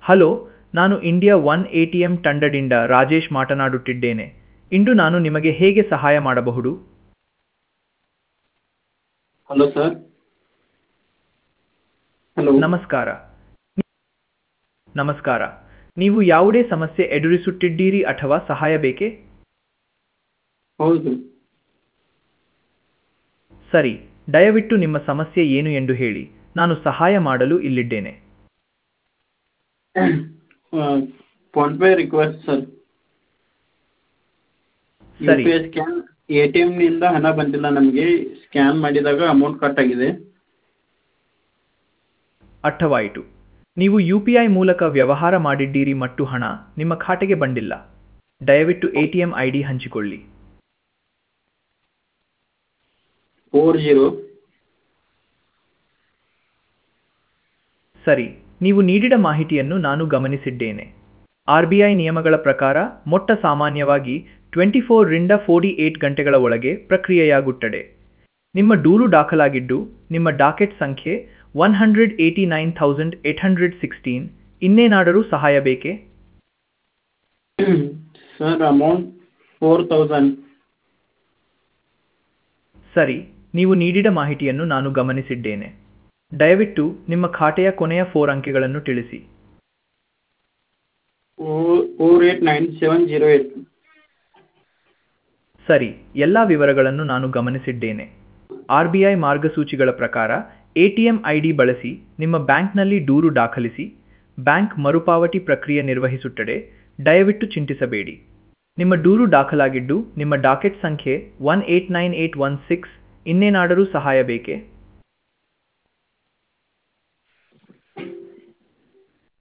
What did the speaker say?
hello ನಾನು India one A T M ತಂಡದಿಂದ ರಾಜೇಶ್ ಮಾತನಾಡುತ್ತಿದ್ದೇನೆ ಇಂದು ನಾನು ನಿಮಗೆ ಹೇಗೆ ಸಹಾಯ ಮಾಡಬಹುದು ಹಲೋ ಸರ್ ಹಲೋ ನಮಸ್ಕಾರ ನಮಸ್ಕಾರ ನೀವು ಯಾವುದೇ ಸಮಸ್ಯೆ ಎದುರಿಸುತ್ತಿದ್ದೀರಿ ಅಥವಾ ಸಹಾಯ ಬೇಕೇ ಹೌದು ಸರಿ ದಯವಿಟ್ಟು ನಿಮ್ಮ ಸಮಸ್ಯೆ ಏನು ಎಂದು ಹೇಳಿ ನಾನು ಸಹಾಯ ಮಾಡಲು ಇಲ್ಲಿದ್ದೇನೆ ಫೋನ್ಪೇ ರಿಕ್ವೆಸ್ಟ್ ಸರ್ ಯು ಸರಿ P I scan A T ಎಮ್ನಿಂದ ಹಣ ಬಂದಿಲ್ಲ ನಮಗೆ ಸ್ಕ್ಯಾನ್ ಮಾಡಿದಾಗ ಅಮೌಂಟ್ ಕಟ್ ಆಗಿದೆ ಅರ್ಥವಾಯಿತು ನೀವು ಯು ಪಿ ಐ ಮೂಲಕ ವ್ಯವಹಾರ ಮಾಡಿದ್ದೀರಿ ಮತ್ತು ಹಣ ನಿಮ್ಮ ಖಾತೆಗೆ ಬಂದಿಲ್ಲ ದಯವಿಟ್ಟು A T M I D ಹಂಚಿಕೊಳ್ಳಿ ಫೋರ್ ಜೀರೋ ಸರಿ ನೀವು ನೀಡಿದ ಮಾಹಿತಿಯನ್ನು ನಾನು ಗಮನಿಸಿದ್ದೇನೆ ಆರ್ ಬಿ ಐ ನಿಯಮಗಳ ಪ್ರಕಾರ ಮೊಟ್ಟ ಸಾಮಾನ್ಯವಾಗಿ ಟ್ವೆಂಟಿ ಫೋರ್ರಿಂದ ಫೋರ್ಟಿ ಏಟ್ ಗಂಟೆಗಳ ಒಳಗೆ ಪ್ರಕ್ರಿಯೆಯಾಗುತ್ತದೆ ನಿಮ್ಮ ದೂರು ದಾಖಲಾಗಿದ್ದು ನಿಮ್ಮ ಡಾಕೆಟ್ ಸಂಖ್ಯೆ one hundred eighty nine thousand eight hundred sixteen ಇನ್ನೇನಾದರೂ ಸಹಾಯ ಬೇಕೇ ಸರ್ ಅಮೌಂಟ್ ಫೋರ್ ತೌಸಂಡ್ ಸರಿ ನೀವು ನೀಡಿದ ಮಾಹಿತಿಯನ್ನು ನಾನು ಗಮನಿಸಿದ್ದೇನೆ ದಯವಿಟ್ಟು ನಿಮ್ಮ ಖಾತೆಯ ಕೊನೆಯ ಫೋರ್ ಅಂಕೆಗಳನ್ನು ತಿಳಿಸಿ four eight nine seven zero eight ಸರಿ ಎಲ್ಲ ವಿವರಗಳನ್ನು ನಾನು ಗಮನಿಸಿದ್ದೇನೆ ಆರ್ ಬಿ ಐ ಮಾರ್ಗಸೂಚಿಗಳ ಪ್ರಕಾರ A T M I D ಬಳಸಿ ನಿಮ್ಮ ಬ್ಯಾಂಕ್ನಲ್ಲಿ ದೂರು ದಾಖಲಿಸಿ ಬ್ಯಾಂಕ್ ಮರುಪಾವತಿ ಪ್ರಕ್ರಿಯೆ ನಿರ್ವಹಿಸುತ್ತದೆ ದಯವಿಟ್ಟು ಚಿಂತಿಸಬೇಡಿ ನಿಮ್ಮ ದೂರು ದಾಖಲಾಗಿದ್ದು ನಿಮ್ಮ ಡಾಕೆಟ್ ಸಂಖ್ಯೆ one eight nine eight one six ಇನ್ನೇನಾದರೂ ಸಹಾಯ ಬೇಕೇ